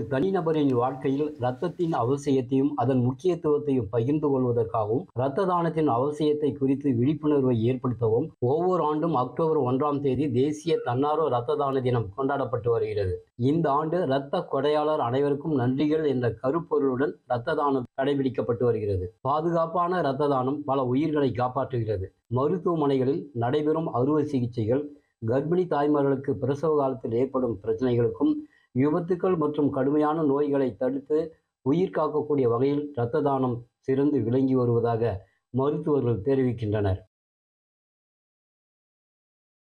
தனிநபரின் வாழ்க்கையில் இரத்தத்தின் அவசியத்தையும் அதன் முக்கியத்துவத்தையும் பகிர்ந்து கொள்வதற்காகவும் இரத்த தானத்தின் அவசியத்தை குறித்து விழிப்புணர்வை ஏற்படுத்தவும் ஒவ்வொரு ஆண்டும் அக்டோபர் ஒன்றாம் தேதி தேசிய தன்னார்வ இரத்த தான தினம் கொண்டாடப்பட்டு வருகிறது இந்த ஆண்டு இரத்த கொடையாளர் அனைவருக்கும் நன்றிகள் என்ற கருப்பொருளுடன் இரத்த தானம் கடைபிடிக்கப்பட்டு வருகிறது பாதுகாப்பான இரத்த தானம் பல உயிர்களை காப்பாற்றுகிறது மருத்துவமனைகளில் நடைபெறும் அறுவை சிகிச்சைகள் கர்ப்பிணி தாய்மார்களுக்கு பிரசவ காலத்தில் ஏற்படும் பிரச்சனைகளுக்கும் விபத்துக்கள் மற்றும் கடுமையான நோய்களை தடுத்து உயிர் காக்கக்கூடிய வகையில் இரத்த தானம் சிறந்து விளங்கி வருவதாக மருத்துவர்கள் தெரிவிக்கின்றனர்